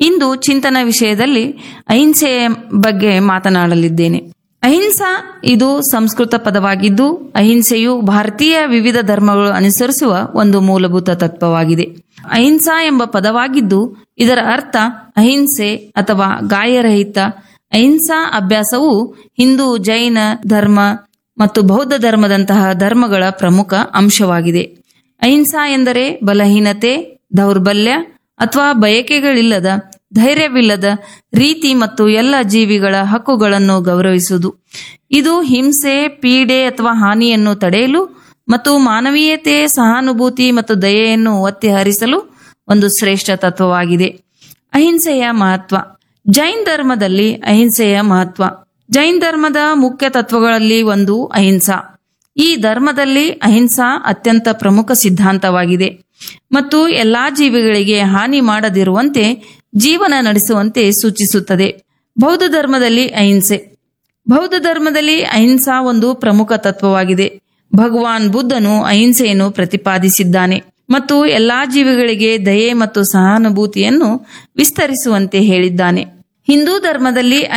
ಇಂದು ಚಿಂತನ ವಿಷಯದಲ್ಲಿ ಅಹಿಂಸೆಯ ಬಗ್ಗೆ ಮಾತನಾಡಲಿದ್ದೇನೆ ಅಹಿಂಸಾ ಇದು ಸಂಸ್ಕೃತ ಪದವಾಗಿದ್ದು ಅಹಿಂಸೆಯು ಭಾರತೀಯ ವಿವಿಧ ಧರ್ಮಗಳು ಅನುಸರಿಸುವ ಒಂದು ಮೂಲಭೂತ ತತ್ವವಾಗಿದೆ ಅಹಿಂಸಾ ಎಂಬ ಪದವಾಗಿದ್ದು ಇದರ ಅರ್ಥ ಅಹಿಂಸೆ ಅಥವಾ ಗಾಯರಹಿತ ಅಹಿಂಸಾ ಅಭ್ಯಾಸವು ಹಿಂದೂ ಜೈನ ಧರ್ಮ ಮತ್ತು ಬೌದ್ಧ ಧರ್ಮದಂತಹ ಧರ್ಮಗಳ ಪ್ರಮುಖ ಅಂಶವಾಗಿದೆ ಅಹಿಂಸಾ ಎಂದರೆ ಬಲಹೀನತೆ ದೌರ್ಬಲ್ಯ ಅಥವಾ ಬಯಕೆಗಳಿಲ್ಲದ ಧೈರ್ಯವಿಲ್ಲದ ರೀತಿ ಮತ್ತು ಎಲ್ಲ ಜೀವಿಗಳ ಹಕ್ಕುಗಳನ್ನು ಗೌರವಿಸುವುದು ಇದು ಹಿಂಸೆ ಪೀಡೆ ಅಥವಾ ಹಾನಿಯನ್ನು ತಡೆಯಲು ಮತ್ತು ಮಾನವೀಯತೆ ಸಹಾನುಭೂತಿ ಮತ್ತು ದಯೆಯನ್ನು ಒತ್ತಿ ಹರಿಸಲು ಒಂದು ಶ್ರೇಷ್ಠ ತತ್ವವಾಗಿದೆ ಅಹಿಂಸೆಯ ಮಹತ್ವ ಜೈನ್ ಧರ್ಮದಲ್ಲಿ ಅಹಿಂಸೆಯ ಮಹತ್ವ ಜೈನ್ ಧರ್ಮದ ಮುಖ್ಯ ತತ್ವಗಳಲ್ಲಿ ಒಂದು ಅಹಿಂಸಾ ಈ ಧರ್ಮದಲ್ಲಿ ಅಹಿಂಸಾ ಅತ್ಯಂತ ಪ್ರಮುಖ ಸಿದ್ಧಾಂತವಾಗಿದೆ ಮತ್ತು ಎಲ್ಲಾ ಜೀವಿಗಳಿಗೆ ಹಾನಿ ಮಾಡದಿರುವಂತೆ ಜೀವನ ನಡೆಸುವಂತೆ ಸೂಚಿಸುತ್ತದೆ ಬೌದ್ಧ ಧರ್ಮದಲ್ಲಿ ಅಹಿಂಸೆ ಬೌದ್ಧ ಧರ್ಮದಲ್ಲಿ ಅಹಿಂಸಾ ಒಂದು ಪ್ರಮುಖ ತತ್ವವಾಗಿದೆ ಭಗವಾನ್ ಬುದ್ಧನು ಅಹಿಂಸೆಯನ್ನು ಪ್ರತಿಪಾದಿಸಿದ್ದಾನೆ ಮತ್ತು ಎಲ್ಲಾ ಜೀವಿಗಳಿಗೆ ದಯೆ ಮತ್ತು ಸಹಾನುಭೂತಿಯನ್ನು ವಿಸ್ತರಿಸುವಂತೆ ಹೇಳಿದ್ದಾನೆ ಹಿಂದೂ ಧರ್ಮದಲ್ಲಿ